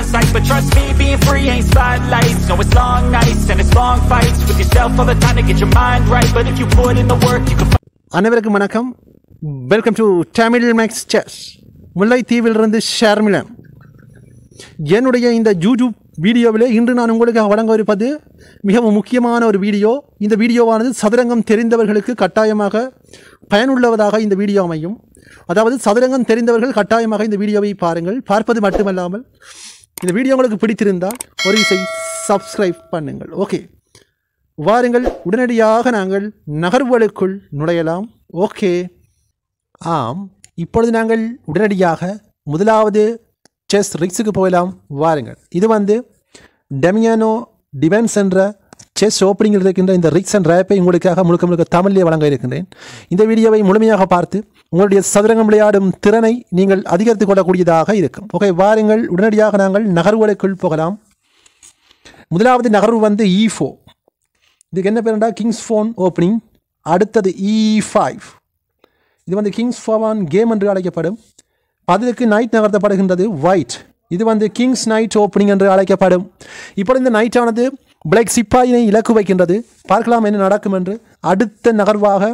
sight But trust me, being free ain't spotlights No, it's long nights and it's long fights With yourself all the time to get your mind right But if you put in the work, you can அனைவருக்கும் வணக்கம் welcome to Tamil Max chess முல்லைத்தீவிலிருந்து ஷர்மிளன் என்னுடைய இந்த YouTube வீடியோவில் இன்று நான் உங்களுக்கு வழங்க இருப்பது மிகவும் முக்கியமான ஒரு வீடியோ இந்த வீடியோவானது சதுரங்கம் தெரிந்தவர்களுக்கு கட்டாயமாக பயனுள்ளதாக இந்த வீடியோ அமையும் அதாவது சதுரங்கம் தெரிந்தவர்கள் கட்டாயமாக இந்த வீடியோவை பாருங்கள் பார்ப்பது மட்டுமல்லாமல் இந்த வீடியோ உங்களுக்கு பிடித்திருந்தால் ஒரு இசை சப்ஸ்கிரைப் பண்ணுங்கள் ஓகே வாருங்கள் உடனடியாக நாங்கள் நகர்வுகளுக்குள் நுழையலாம் ஓகே ஆம் இப்பொழுது நாங்கள் உடனடியாக முதலாவது செஸ் ரிக்ஸுக்கு போகலாம் வாருங்கள் இது வந்து டெமியானோ டிவென்ஸ் என்ற செஸ் ஓப்பனிங்கில் இருக்கின்ற இந்த ரிக்ஸ் அண்ட் ரேப்பை உங்களுக்காக முழுக்க முழுக்க தமிழிலே வழங்க இருக்கின்றேன் இந்த வீடியோவை முழுமையாக பார்த்து உங்களுடைய சதுரங்கம் விளையாடும் திறனை நீங்கள் அதிகரித்துக் கொள்ளக்கூடியதாக இருக்கும் ஓகே வாருங்கள் உடனடியாக நாங்கள் நகர்வுகளுக்குள் போகலாம் முதலாவது நகர்வு வந்து இ ஃபோர் இதுக்கு என்ன பேருண்டா கிங்ஸ் ஃபோன் ஓப்பனிங் அடுத்தது இ ஃபைவ் இது வந்து கிங்ஸ் ஃபோவான் கேம் என்று அழைக்கப்படும் பதிலுக்கு நைட் நகர்த்தப்படுகின்றது ஒயிட் இது வந்து கிங்ஸ் நைட் ஓப்பனிங் என்று அழைக்கப்படும் இப்பொழுது இந்த நைட்டானது பிளாக் சிப்பாயினை இலக்கு வைக்கின்றது பார்க்கலாம் என்ன நடக்கும் என்று அடுத்த நகர்வாக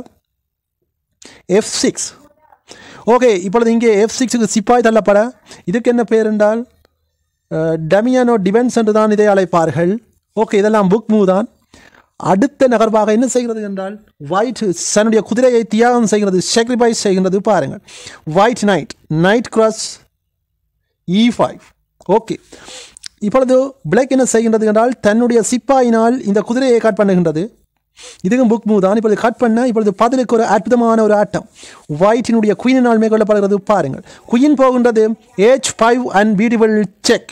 எஃப் சிக்ஸ் ஓகே இப்பொழுது இங்கே எஃப் சிக்ஸுக்கு சிப்பாய் தள்ளப்பட இதுக்கு என்ன பேர் என்றால் டமியானோ டிவென்ஸ் என்று தான் இதை அழைப்பார்கள் ஓகே இதெல்லாம் புக் மூவ் தான் அடுத்த நகர்வாக என்ன செய்கிறது என்றால் ஒயிட் தன்னுடைய குதிரையை தியாகம் செய்கிறது சாக்ரிஃபைஸ் செய்கின்றது பாருங்கள் white knight knight cross e five okay இப்பொழுது பிளாக் என்ன செய்கின்றது என்றால் தன்னுடைய சிப்பாயினால் இந்த குதிரையை கட் பண்ணுகின்றது இதுவும் புக் மூவ் தான் இப்பொழுது கட் பண்ண இப்பொழுது பதிலுக்கு ஒரு அற்புதமான ஒரு ஆட்டம் ஒயிட்டினுடைய குயினால் மேற்கொள்ளப்படுகிறது பாருங்கள் குயின் போகின்றது h five and beautiful check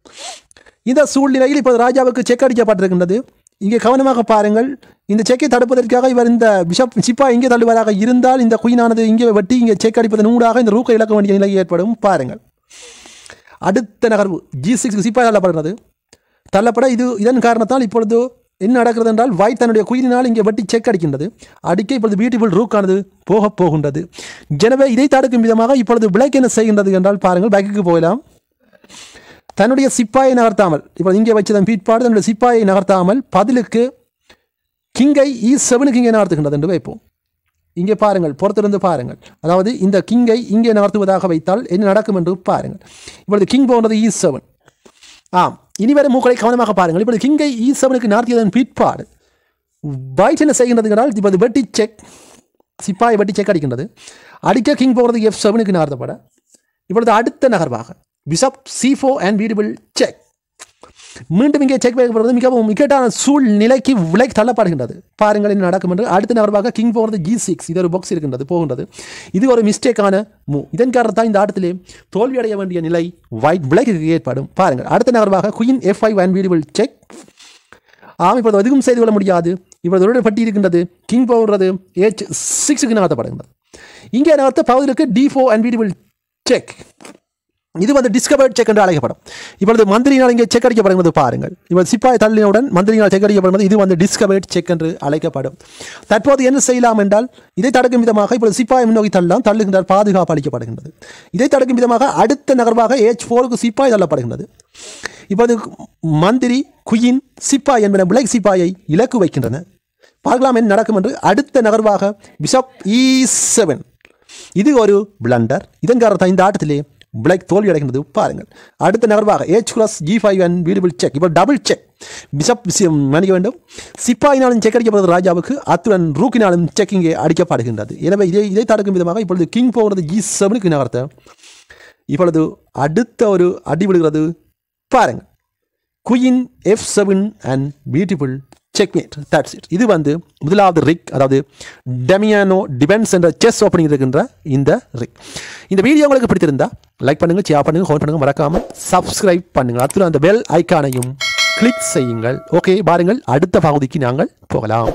இந்த சூழ்நிலையில் இப்போது ராஜாவுக்கு செக் அடிக்கப்பட்டிருக்கின்றது இங்கே கவனமாக பாருங்கள் இந்த செக்கை தடுப்பதற்காக இவர் இந்த பிஷப் சிப்பா இங்கே தள்ளுவதாக இருந்தால் இந்த குயினானது இங்கே வெட்டி இங்கே செக் அடிப்பதன் ஊடாக இந்த ரூக்கை இழக்க வேண்டிய நிலை ஏற்படும் பாருங்கள் அடுத்த நகர்வு ஜி சிக்ஸ் சிப்பா தள்ளப்படுகிறது தள்ளப்பட இது இதன் காரணத்தால் இப்பொழுது என்ன நடக்கிறது என்றால் வாய் தன்னுடைய குயிலினால் இங்கே வெட்டி செக் அடிக்கின்றது அடிக்க இப்பொழுது பியூட்டிஃபுல் ரூக்கானது போக போகின்றது எனவே இதை தடுக்கும் விதமாக இப்பொழுது பிளாக் என்ன செய்கின்றது என்றால் பாருங்கள் பேக்குக்கு போகலாம் தன்னுடைய சிப்பாயை நகர்த்தாமல் இப்போ இங்கே வச்சதன் பீட்பாடு தன்னுடைய சிப்பாயை நகர்த்தாமல் பதிலுக்கு கிங்கை இ செவனுக்கு இங்கே நகர்த்துகின்றது என்று வைப்போம் இங்கே பாருங்கள் பொறுத்திருந்து பாருங்கள் அதாவது இந்த கிங்கை இங்கே நகர்த்துவதாக வைத்தால் என்ன நடக்கும் என்று பாருங்கள் இப்பொழுது கிங் போன்றது இ செவன் ஆம் இனி வரை மூக்களை கவனமாக பாருங்கள் இப்பொழுது கிங்கை இ செவனுக்கு நகர்த்தியதன் பீட்பாடு வைட் என்ன செய்கின்றது என்றால் இப்போது வெட்டி செக் சிப்பாயை வெட்டி செக் அடிக்கின்றது அடிக்க கிங் போகிறது எஃப் செவனுக்கு நகர்த்தப்பட இப்பொழுது அடுத்த நகர்வாக bishop c four and beautiful check மீண்டும் இங்கே செக் வைக்கப்படுவது மிகவும் இக்கட்டான சூழ்நிலைக்கு விலை தள்ளப்படுகின்றது பாருங்கள் என்ன நடக்கும் என்று அடுத்த நகர்வாக கிங் போகிறது ஜி சிக்ஸ் இது ஒரு பாக்ஸ் இருக்கின்றது போகின்றது இது ஒரு மிஸ்டேக்கான மூ இதன் காரணத்தான் இந்த ஆட்டத்திலே தோல்வி அடைய வேண்டிய நிலை ஒயிட் பிளாக்கு ஏற்படும் பாருங்கள் அடுத்த நகர்வாக queen f five and beautiful check ஆம் இப்போது எதுவும் செய்து கொள்ள முடியாது இப்போது ஒரு பட்டி இருக்கின்றது கிங் போகிறது ஏச் சிக்ஸுக்கு நகர்த்தப்படுகின்றது இங்கே நகர்த்த பகுதிக்கு டி ஃபோ அண்ட் பியூட்டிஃபுல் செக் இது வந்து டிஸ்கவர்ட் செக் என்று அழைக்கப்படும் இப்பொழுது மந்திரினால் இங்கே செக் அடிக்கப்படுகிறது பாருங்கள் இப்போது சிப்பாய் தள்ளினவுடன் மந்திரினால் செக் அடிக்கப்படுகிறது இது வந்து டிஸ்கவர்ட் செக் என்று அழைக்கப்படும் தற்போது என்ன செய்யலாம் என்றால் இதை தடுக்கும் விதமாக இப்பொழுது சிப்பாய் முன்னோக்கி தள்ளலாம் தள்ளுகின்றார் பாதுகாப்பு அளிக்கப்படுகின்றது இதை தடுக்கும் விதமாக அடுத்த நகர்வாக ஏச் ஃபோருக்கு சிப்பாய் தள்ளப்படுகின்றது இப்போது மந்திரி குயின் சிப்பாய் என்பன பிளாக் சிப்பாயை இலக்கு வைக்கின்றன பார்க்கலாம் என்ன நடக்கும் என்று அடுத்த நகர்வாக பிஷப் இ செவன் இது ஒரு பிளண்டர் இதன் காரணத்தை இந்த ஆட்டத்திலே பிளாக் தோல்வி அடைகின்றது பாருங்கள் அடுத்த நகர்வாக h cross g five and beautiful check இப்போ டபுள் செக் பிஷப் மன்னிக்க வேண்டும் சிப்பாயினாலும் செக் அடிக்கப்படுவது ராஜாவுக்கு அத்துடன் ரூக்கினாலும் செக் இங்கே அடிக்கப்படுகின்றது எனவே இதை இதை தடுக்கும் விதமாக இப்பொழுது கிங் போகிறது ஜி செவனுக்கு நகர்த்த இப்பொழுது அடுத்த ஒரு அடி விடுகிறது பாருங்கள் queen f seven and beautiful checkmate that's it இது வந்து முதலாவது ரிக் அதாவது டெமியானோ டிபென்ஸ் என்ற செஸ் ஓப்பனிங் இருக்கின்ற இந்த ரிக் இந்த வீடியோ உங்களுக்கு பிடித்திருந்தா லைக் பண்ணுங்கள் ஷேர் பண்ணுங்கள் ஹோன் பண்ணுங்கள் மறக்காமல் சப்ஸ்கிரைப் பண்ணுங்கள் அத்துடன் அந்த பெல் ஐக்கானையும் கிளிக் செய்யுங்கள் ஓகே பாருங்கள் அடுத்த பகுதிக்கு நாங்கள் போகலாம்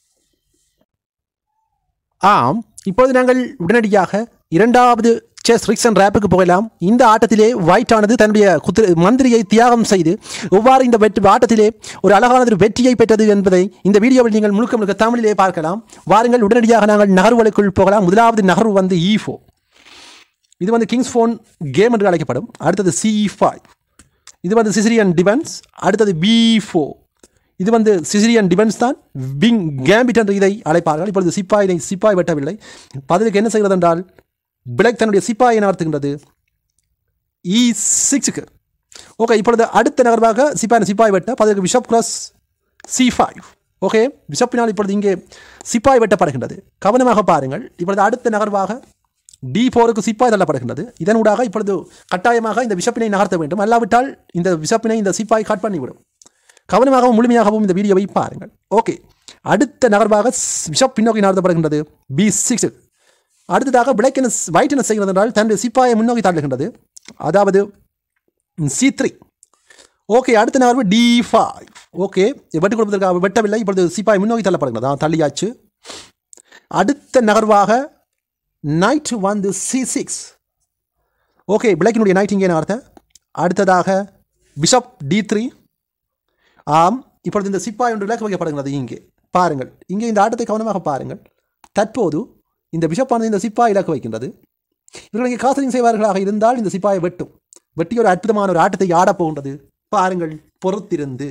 ஆம் இப்போது நாங்கள் உடனடியாக இரண்டாவது செஸ் ரிக்ஸன் ரேப்புக்கு போகலாம் இந்த ஆட்டத்திலே ஒயிட் ஆனது தன்னுடைய குதிரை மந்திரியை தியாகம் செய்து எவ்வாறு இந்த வெற்றி ஆட்டத்திலே ஒரு அழகான ஒரு வெற்றியை பெற்றது என்பதை இந்த வீடியோவில் நீங்கள் முழுக்க முழுக்க தமிழிலே பார்க்கலாம் வாருங்கள் உடனடியாக நாங்கள் நகர்வுகளுக்குள் போகலாம் முதலாவது நகர்வு வந்து ஈஃபோ இது வந்து கிங்ஸ் ஃபோன் கேம் என்று அழைக்கப்படும் அடுத்தது சிஇ ஃபைவ் இது வந்து சிசிரியன் டிஃபென்ஸ் அடுத்தது பி ஃபோர் இது வந்து சிசிரியன் டிஃபென்ஸ் தான் விங் கேம்பிட் என்று இதை அழைப்பார்கள் இப்பொழுது சிப்பாயினை சிப்பாய் வெட்டவில்லை பதிலுக்கு என்ன செய்கிறது என்றால் பிளக் தன்னுடைய சிப்பாயை நடத்துகின்றது இ சிக்ஸுக்கு ஓகே இப்பொழுது அடுத்த நகர்வாக சிப்பாய் சிப்பாய் வெட்ட பதிலுக்கு bishop cross c five okay பிஷப்பினால் இப்பொழுது இங்கே சிப்பாய் வெட்டப்படுகின்றது கவனமாக பாருங்கள் இப்பொழுது அடுத்த நகர்வாக டி ஃபோருக்கு சிப்பாய் தள்ளப்படுகின்றது இதனூடாக இப்பொழுது கட்டாயமாக இந்த பிஷப்பினை நகர்த்த வேண்டும் அல்லாவிட்டால் இந்த பிஷப்பினை இந்த சிப்பாய் கட் பண்ணிவிடும் கவனமாகவும் முழுமையாகவும் இந்த வீடியோவை பாருங்கள் ஓகே அடுத்த நகர்வாக பிஷப் பின்னோக்கி நகர்த்தப்படுகின்றது பி சிக்ஸ் அடுத்ததாக பிளாக் என்ன ஒயிட் என்ன செய்கிறது என்றால் தன்னுடைய சிப்பாயை முன்னோக்கி தள்ளுகின்றது அதாவது சி த்ரீ ஓகே அடுத்த நகர்வு டி ஃபைவ் ஓகே வெட்டு கொடுப்பதற்காக வெட்டவில்லை இப்பொழுது சிப்பாய் முன்னோக்கி தள்ளப்படுகிறது அதான் தள்ளியாச்சு அடுத்த நகர்வாக நைட் வந்து சி சிக்ஸ் ஓகே பிளாக்கினுடைய நைட் இங்கே நகர்த்த அடுத்ததாக பிஷப் டி த்ரீ ஆம் இப்பொழுது இந்த சிப்பாய் ஒன்று விளக்கு வைக்கப்படுகிறது இங்கே பாருங்கள் இங்கே இந்த ஆட்டத்தை கவனமாக பாருங்கள் தற்போது இந்த பிஷப்பானது இந்த சிப்பாய் இலக்கு வைக்கின்றது இவர்கள் இங்கே காசலிங் செய்வார்களாக இருந்தால் இந்த சிப்பாயை வெட்டும் வெட்டி ஒரு அற்புதமான ஒரு ஆட்டத்தை ஆடப் போகின்றது பாருங்கள் பொறுத்திருந்து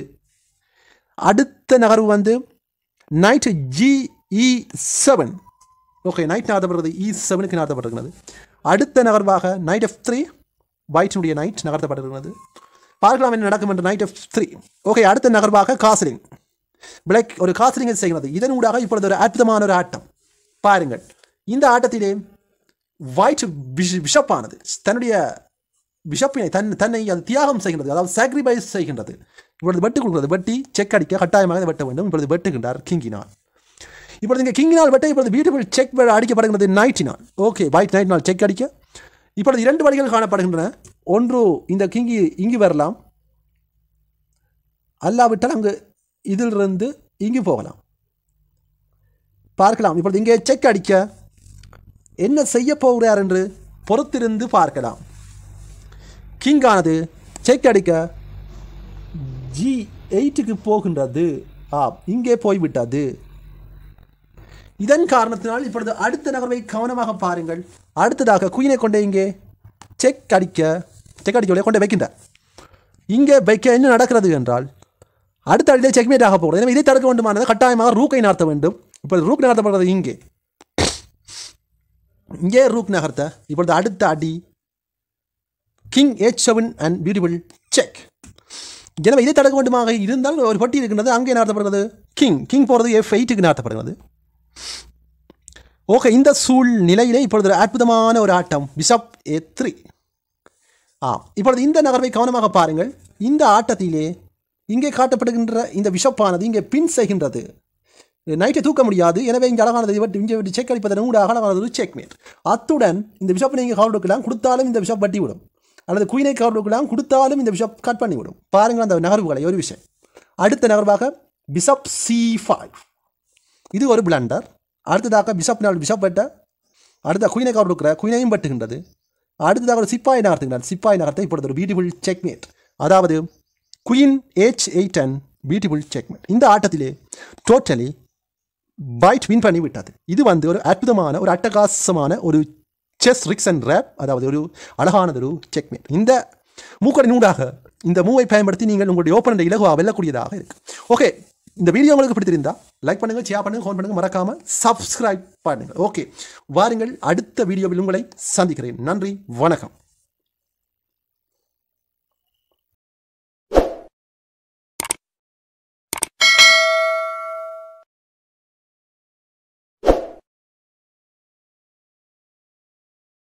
அடுத்த நகர்வு வந்து knight g e seven okay knight நகர்த்தப்படுறது இ செவனுக்கு நகர்த்தப்படுகிறது அடுத்த நகர்வாக நைட் எஃப் த்ரீ ஒயிட்டினுடைய நைட் நகர்த்தப்படுகிறது பார்க்கலாம் என்ன நடக்கும் என்று நைட் எஃப் த்ரீ ஓகே அடுத்த நகர்வாக காசலிங் பிளாக் ஒரு காசலிங்கை செய்கிறது இதன் ஊடாக இப்பொழுது ஒரு அற்புதமான ஒரு ஆட்டம் பாருங்கள் இந்த ஆட்டத்திலே ஒயிட் பிஷ் பிஷப்பானது தன்னுடைய பிஷப்பினை தன் தன்னை அது தியாகம் செய்கின்றது அதாவது சாக்ரிஃபைஸ் செய்கின்றது இப்பொழுது வெட்டு கொடுக்கிறது வெட்டி செக் அடிக்க கட்டாயமாக இதை வெட்ட வேண்டும் இப்பொழுது வெட்டுகின்றார் கிங்கினால் இப்பொழுது இங்கே கிங்கினால் வெட்ட இப்பொழுது பியூட்டிஃபுல் செக் அடிக்கப்படுகிறது நைட்டினால் ஓகே ஒயிட் நைட்டினால் செக் அடிக்க இப்பொழுது இரண்டு வழிகள் காணப்படுகின்றன ஒன்று இந்த கிங்கி இங்கு வரலாம் அல்லாவிட்டால் அங்கு இதிலிருந்து இங்கு போகலாம் பார்க்கலாம் இப்பொழுது இங்கே செக் அடிக்க என்ன செய்ய போகிறார் என்று பொறுத்திருந்து பார்க்கலாம் கிங்கானது செக் அடிக்க ஜி எயிட்டுக்கு போகின்றது ஆ இங்கே போய்விட்டது இதன் காரணத்தினால் இப்பொழுது அடுத்த நகர்வை கவனமாக பாருங்கள் அடுத்ததாக குயினை கொண்டே இங்கே செக் அடிக்க செக் அடிக்க கொண்டே வைக்கின்றார் இங்கே வைக்க என்ன நடக்கிறது என்றால் அடுத்த அடியிலே செக்மேட் ஆக போகிறது எனவே இதை தடுக்க வேண்டுமானது கட்டாயமாக ரூக்கை நகர்த்த வேண்டும் இப்பொழுது ரூக் நகர்த்தப்படுறது இங்கே இங்கே ரூக் நகர்த்த இப்பொழுது அடுத்த அடி king h seven and beautiful check எனவே இதை தடுக்க வேண்டுமாக இருந்தால் ஒரு பட்டி இருக்கின்றது அங்கே நகர்த்தப்படுகிறது கிங் கிங் போகிறது எஃப் எயிட்டுக்கு நகர்த்தப்படுகிறது ஓகே இந்த சூழ்நிலையிலே இப்பொழுது ஒரு அற்புதமான ஒரு ஆட்டம் பிஷப் ஏ த்ரீ ஆ இப்பொழுது இந்த நகர்வை கவனமாக பாருங்கள் இந்த ஆட்டத்திலே இங்கே காட்டப்படுகின்ற இந்த பிஷப்பானது இங்கே பின் செய்கின்றது நைட்டை தூக்க முடியாது எனவே இங்கே அழகானது இவற்றை இங்கே விட்டு செக் அடிப்பதன் கூட அழகானது ஒரு செக்மேட் அத்துடன் இந்த பிஷப்பை நீங்கள் கவுண்ட் கொடுக்கலாம் கொடுத்தாலும் இந்த பிஷப் வட்டி விடும் அல்லது குயினை கவுண்ட் கொடுக்கலாம் கொடுத்தாலும் இந்த பிஷப் கட் பண்ணிவிடும் பாருங்கள் அந்த நகர்வுகளை ஒரு விஷயம் அடுத்த நகர்வாக பிஷப் சி ஃபைவ் இது ஒரு பிளண்டர் அடுத்ததாக பிஷப் நாள் பிஷப் வெட்ட அடுத்த குயினை கவுண்ட் கொடுக்குற குயினையும் வெட்டுகின்றது அடுத்ததாக ஒரு சிப்பாய் நகர்த்துகின்றார் சிப்பாய் நகர்த்த இப்பொழுது ஒரு பியூட்டிஃபுல் செக்மேட் அதாவது queen h eight and beautiful checkmate இந்த ஆட்டத்திலே டோட்டலி பைட் வின் பண்ணி விட்டது இது வந்து ஒரு அற்புதமான ஒரு அட்டகாசமான ஒரு செஸ் ரிக்ஸ் அண்ட் ரேப் அதாவது ஒரு அழகானது ஒரு செக்மேட் இந்த மூக்கடை நூடாக இந்த மூவை பயன்படுத்தி நீங்கள் உங்களுடைய ஓப்பனரை இலகுவாக வெல்லக்கூடியதாக இருக்கு ஓகே இந்த வீடியோ உங்களுக்கு பிடித்திருந்தா லைக் பண்ணுங்க ஷேர் பண்ணுங்க ஃபோன் பண்ணுங்க மறக்காம சப்ஸ்கிரைப் பண்ணுங்க ஓகே வாருங்கள் அடுத்த வீடியோவில் உங்களை சந்திக்கிறேன் நன்றி வணக்கம்